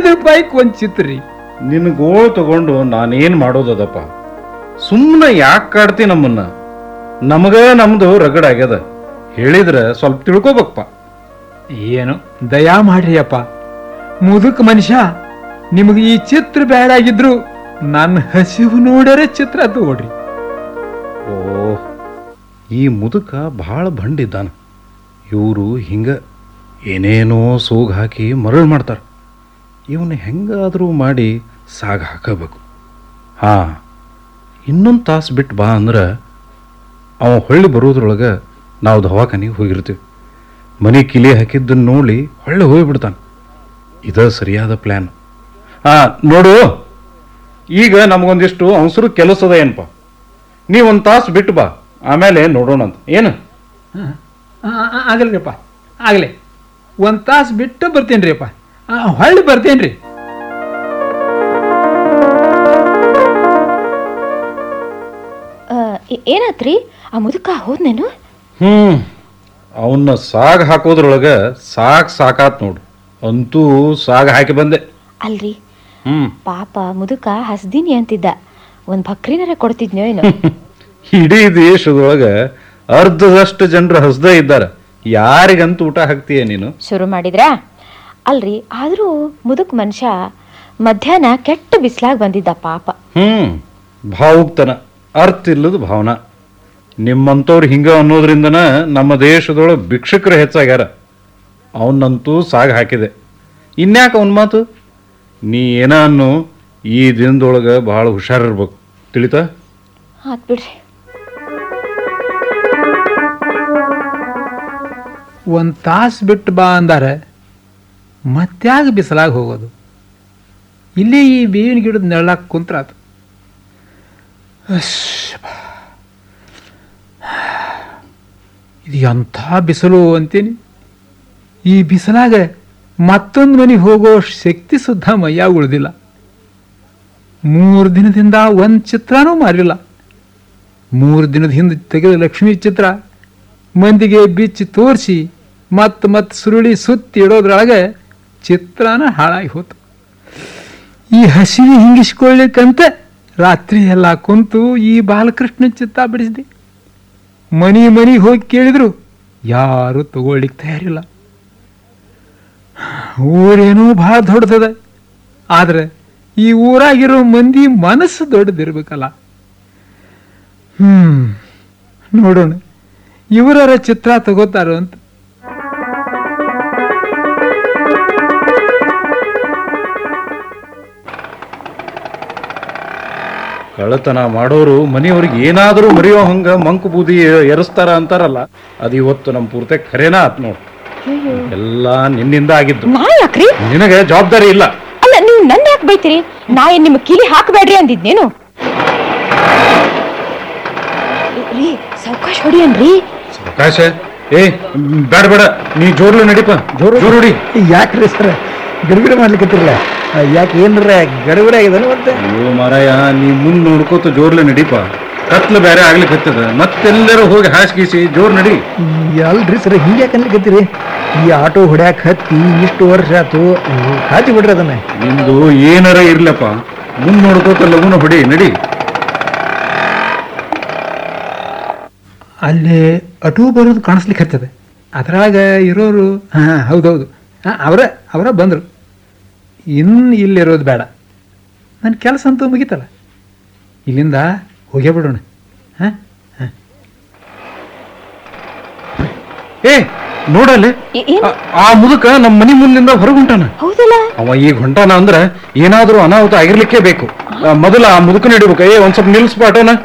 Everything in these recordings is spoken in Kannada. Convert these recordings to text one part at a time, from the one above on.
ಐದು ರೂಪಾಯಿಗೆ ಒಂದ್ ಚಿತ್ರ ರೀ ನಿನ್ನ ಗೋಳು ತಗೊಂಡು ನಾನೇನ್ ಮಾಡೋದದಪ್ಪ ಸುಮ್ಮನೆ ಯಾಕೆ ಕಾಡ್ತಿ ನಮ್ಮನ್ನ ನಮಗ ನಮ್ದು ರಗಡ್ ಆಗ್ಯದ ಹೇಳಿದ್ರ ಸ್ವಲ್ಪ ತಿಳ್ಕೊಬೇಕಪ್ಪ ಏನು ದಯಾ ಮಾಡ್ರಿ ಅಪ್ಪ ಮುದುಕ ಮನುಷ್ಯ ನಿಮಗೆ ಈ ಚಿತ್ರ ಬೇಡಾಗಿದ್ರು ನನ್ನ ಹಸಿವು ನೋಡರೆ ಚಿತ್ರ ತಗೊಳ್ರಿ ಓ ಈ ಮುದುಕ ಭಾಳ ಬಂಡಿದ್ದಾನ ಇವರು ಹಿಂಗ ಏನೇನೋ ಸೋಗ್ ಹಾಕಿ ಮರಳು ಮಾಡ್ತಾರ ಇವನ್ನ ಹೆಂಗಾದರೂ ಮಾಡಿ ಸಾಗ ಹಾಕಬೇಕು ಹಾ ಇನ್ನೊಂದು ತಾಸು ಬಿಟ್ಟು ಬಾ ಅಂದ್ರೆ ಅವ ಹೊಳ್ಳಿ ಬರೋದ್ರೊಳಗೆ ನಾವು ದವಾಖಾನಿಗೆ ಹೋಗಿರ್ತೀವಿ ಮನೆ ಕಿಲಿ ಹಾಕಿದ್ದನ್ನು ನೋಡಿ ಹೊಳ್ಳಿ ಹೋಗ್ಬಿಡ್ತಾನೆ ಇದ ಸರಿಯಾದ ಪ್ಲ್ಯಾನ್ ಹಾ ನೋಡು ಈಗ ನಮಗೊಂದಿಷ್ಟು ಅವಸರು ಕೆಲಸದ ಏನಪ್ಪ ನೀ ಒಂದು ತಾಸು ಬಿಟ್ಟು ಬಾ ಆಮೇಲೆ ನೋಡೋಣ ಅಂತ ಏನು ಆಗಲ್ರಿಪ್ಪ ಆಗಲಿ ಒಂದು ತಾಸು ಬಿಟ್ಟು ಬರ್ತೀನಿ ರೀ ಅಪ್ಪ ಹೊಳ್ಳಿ ಬರ್ತೇನೆ ರೀ ಆ, ಏ- ಏನಾತ್ರಿ ಆ ಮುದುಕ ಹೋದ್ನೇನು ಹ್ಞೂ ಅವನ್ನ ಸಾಗ ಹಾಕೋದ್ರೊಳಗೆ ಸಾಕ್ ಸಾಕಾತ್ ನೋಡು ಅಂತೂ ಸಾಗ ಹಾಕಿ ಬಂದೆ ಅಲ್ರಿ ಹ್ಞೂ ಪಾಪ ಮುದುಕ ಹಸ್ದೀನಿ ಅಂತಿದ್ದ ಒಂದ್ ಭಕ್ರಿನರ ಕೊಡ್ತಿದ್ನೋ ಏನೋ ಇಡೀ ದೇಶದೊಳಗೆ ಅರ್ಧದಷ್ಟು ಜನರು ಹಸ್ದ ಇದ್ದಾರೆ ಯಾರಿಗಂತೂ ಊಟ ಹಾಕ್ತೀಯ ನೀನು ಶುರು ಮಾಡಿದ್ರಾ ಅಲ್ರಿ ಆದ್ರೂ ಮುದುಕ್ ಮನುಷ್ಯ ಮಧ್ಯಾಹ್ನ ಕೆಟ್ಟ ಬಿಸ್ಲಾಗ್ ಬಂದಿದ್ದ ಪಾಪ ಹ್ಞೂ ಭಾವುಕ್ತನ ಅರ್ಥ ಇಲ್ಲದ ಭಾವನಾ ನಿಮ್ಮಂಥವ್ರು ಹಿಂಗ ಅನ್ನೋದ್ರಿಂದನ ನಮ್ಮ ದೇಶದೊಳಗೆ ಭಿಕ್ಷುಕರು ಹೆಚ್ಚಾಗ್ಯಾರ ಅವನ್ನಂತೂ ಸಾಗ ಹಾಕಿದೆ ಇನ್ಯಾಕೆ ಅವನ ಮಾತು ನೀ ಏನ ಅನ್ನು ಈ ದಿನದೊಳಗೆ ಭಾಳ ಹುಷಾರಿರ್ಬೇಕು ತಿಳಿತಾ ಆತ್ ಬಿಡ್ರಿ ಒಂದು ತಾಸು ಬಿಟ್ಟು ಬಾ ಅಂದಾರೆ ಮತ್ಯಾಗ ಬಿಸಲಾಗ ಹೋಗೋದು ಇಲ್ಲಿ ಈ ಬೇವಿನ ಗಿಡದ ನೆರಳಾಗ ಕುಂತ್ರಾತು ಅಶ್ಶ್ ಬಾ. ಇದು ಎಂಥ ಬಿಸಿಲು ಅಂತೀನಿ ಈ ಬಿಸಿಲಾಗ ಮತ್ತೊಂದು ಮನೆಗೆ ಹೋಗೋ ಶಕ್ತಿ ಸುದ್ದ ಮೈಯಾಗ ಉಳಿದಿಲ್ಲ ಮೂರು ದಿನದಿಂದ ಒಂದು ಚಿತ್ರನೂ ಮಾರಿಲ್ಲ ಮೂರು ದಿನದ ಹಿಂದೆ ತೆಗೆದ ಲಕ್ಷ್ಮೀ ಚಿತ್ರ ಮಂದಿಗೆ ಬಿಚ್ಚಿ ತೋರಿಸಿ ಮತ್ತೆ ಮತ್ತೆ ಸುರುಳಿ ಸುತ್ತಿ ಇಡೋದ್ರೊಳಗೆ ಚಿತ್ರನ ಹಾಳಾಗಿ ಹೋತು ಈ ಹಸಿವಿ ಹಿಂಗಿಸ್ಕೊಳ್ಳಿಕ್ಕಂತ ರಾತ್ರಿ ಎಲ್ಲ ಕುಂತು ಈ ಬಾಲಕೃಷ್ಣ ಚಿತ್ತ ಬಿಡಿಸಿದೆ ಮನಿ ಮನಿಗೆ ಹೋಗಿ ಕೇಳಿದ್ರು ಯಾರು ತಗೊಳ್ಳಿಕ್ಕೆ ತಯಾರಿಲ್ಲ ಊರೇನೋ ಭಾಳ ದೊಡ್ಡದದ ಆದ್ರೆ ಈ ಊರಾಗಿರೋ ಮಂದಿ ಮನಸ್ಸು ದೊಡ್ಡದಿರ್ಬೇಕಲ್ಲ ಹ್ಮ್ ನೋಡೋಣ ಇವರರ ಚಿತ್ರ ತಗೋತಾರೋ ಅಂತ ಕಳ್ಳತನ ಮಾಡೋರು ಮನೆಯವ್ರಿಗೆ ಏನಾದರೂ ಮರೆಯೋ ಹಂಗ ಮಂಕು ಬೂದಿ ಎರಸ್ತಾರ ಅಂತಾರಲ್ಲ ಅದು ಇವತ್ತು ನಮ್ಮ ಪೂರ್ತಿ ಖರೇನ ಆತ್ ನೋಡು ಎಲ್ಲ ನಿನ್ನಿಂದ ಆಗಿದ್ದು ನಾ ಯಾಕ್ರಿ ನಿನಗೆ ಜವಾಬ್ದಾರಿ ಇಲ್ಲ ಅಲ್ಲ ನೀವು ನನ್ನ ಯಾಕೆ ಬೈತೀರಿ ನಾ ಏನ್ ನಿಮ್ಮ ಕಿಲಿ ಹಾಕಬೇಡ್ರಿ ಅಂದಿದ್ನೇನು ರೀ ಸಾವಕಾಶ ಹೊಡಿಯನ್ರಿ ಅವಕಾಶ ಏ ಬೇಡ ಬೇಡ ನೀ ಜೋರ್ಲು ನಡಿಪ ಜೋರು ಜೋರು ಹೊಡಿ ಯಾಕ್ರಿ ಸರ್ ಗಡಿಬಿಡಿ ಮಾಡ್ಲಿಕ್ಕತ್ತಿರಲ್ಲ ಯಾಕೆ ಏನ್ರ ಗಡಿಬಿಡಿ ಆಗಿದಾನೆ ಮತ್ತೆ ಅಯ್ಯೋ ಮಾರಾಯ ನೀ ಮುಂದ್ ನೋಡ್ಕೋತ ಜೋರ್ಲೆ ನಡಿಪ ಕತ್ಲು ಬೇರೆ ಆಗ್ಲಿಕ್ಕೆ ಹತ್ತದ ಮತ್ತೆಲ್ಲರೂ ಹೋಗಿ ಹಾಸ್ಗೀಸಿ ಜೋರ್ ನಡಿ ಅಲ್ರಿ ಸರ್ ಹಿಂಗ್ಯಾಕೆ ಅನ್ಲಿಕ್ಕತ್ತೀರಿ ಈ ಆಟೋ ಹೊಡ್ಯಾಕ ಹತ್ತಿ ಇಷ್ಟು ವರ್ಷ ಆತು ಕಾಚಿ ಬಿಡ್ರಿ ಅದನ್ನ ನಿಂದು ಏನಾರ ಇರ್ಲಪ್ಪ ಮುಂದ್ ನೋಡ್ಕೋತ ಲಗುನ ಹೊಡಿ ನಡಿ ಅಲ್ಲಿ ಅಟು ಬರೋದು ಕಾಣಿಸ್ಲಿಕ್ಕೆ ಹತ್ತದ ಅದ್ರಾಗ ಇರೋರು ಹಾಂ ಹೌದೌದು ಹಾಂ ಅವರ ಅವರ ಬಂದರು ಇನ್ನು ಇಲ್ಲಿರೋದು ಬೇಡ ನನ್ನ ಕೆಲಸ ಅಂತೂ ಮುಗೀತಲ್ಲ ಇಲ್ಲಿಂದ ಹೋಗೇ ಬಿಡೋಣ ಹಾಂ ಹಾಂ ಏ ನೋಡಲ್ಲಿ ಏ- ಏನ್ ಆ- ಆ ಮುದುಕ ನಮ್ಮ ಮನಿ ಮುಂದಿಂದ ಹೊರಗುಂಟಾನ ಹೌದಲ್ಲ ಅವ ಈಗ ಹೊಂಟಾನ ಅಂದ್ರೆ ಏನಾದ್ರೂ ಅನಾಹುತ ಆಗಿರ್ಲಿಕ್ಕೆ ಬೇಕು ಆ, ಮೊದಲ ಆ ಮುದುಕ ನಡಿಬೇಕು ಏ ಒಂದ್ ಸ್ವಲ್ಪ ನಿಲ್ಸ್ಪ ಆಟೋನ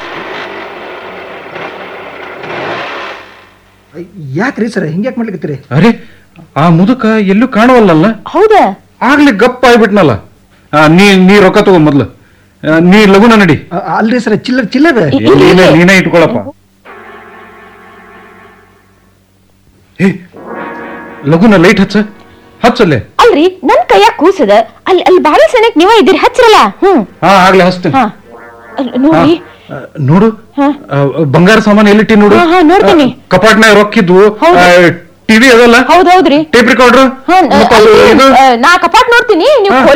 ಯಾಕ್ರಿ ಸರ್ ಹಿಂಗ್ಯಾಕೆ ಮಾಡ್ಲಿಕ್ಕತ್ತೀರಿ ಅರೆ ಆ ಮುದುಕ ಎಲ್ಲೂ ಕಾಣವಲ್ಲಲ್ಲ ಹೌದಾ ಆಗ್ಲಿ ಗಪ್ಪ ಆಗ್ಬಿಟ್ನಲ್ಲ ಆ, ನೀ ನೀ ರೊಕ್ಕ ತಗೋ ಮೊದ್ಲು ಆ, ನೀ ಲಗುನ ನಡಿ ಅ- ಅಲ್ರಿ ಸರ್ ಚಿಲ್ಲರ್ ಚಿಲ್ಲರ್ ಇ- ಇಲ್ಲಿ- ನೀನೇ ನೀನೇ ಇಟ್ಕೊಳಪ್ಪ ಏ ಲಗುನ ಲೈಟ್ ಹಚ್ಚ ಹಚ್ಚಲ್ಲೇ ಅಲ್ರಿ ನನ್ ಕೈಯಾಗ ಕೂಸದ ಅಲ್ಲಿ ಅಲ್ಲಿ ಬಾಳ ಸಣ್ಣಕ್ ನೀವ ಇದ್ದೀರಿ ಹಚ್ರಲ್ಲ ಹ್ಮ್ ಹಾ ಆಗ್ಲೇ ಹಚ್ತೇನೆ ಹಾ ಅಲ್- ನೋಡಿ ಆ, ನೋಡು ಹಾ. ಆ, ಬಂಗಾರ ಸಾಮಾನು ಎಲ್ಲಿಟ್ಟಿ ನೋಡು ಹಾ, ಹಾ, ನೋಡ್ತೀನಿ. ಆ, ಕಪಾಟ್ನಾಗ ರೊಕ್ಕಿದ್ವು ಹೌದು. ಟಿವಿ ಅದಲ್ಲ ಹೌದೌದ್ರಿ ಟೇಪ್ ರಿಕಾರ್ಡ್ರು ಹಾ, ಮತ್ತೆ ಅದು ಅಲ್ರಿ, ಇದು ಆ, ನಾ ಕಪಾಟ್ ನೋಡ್ತೀನಿ ನೀವು ಹಾ.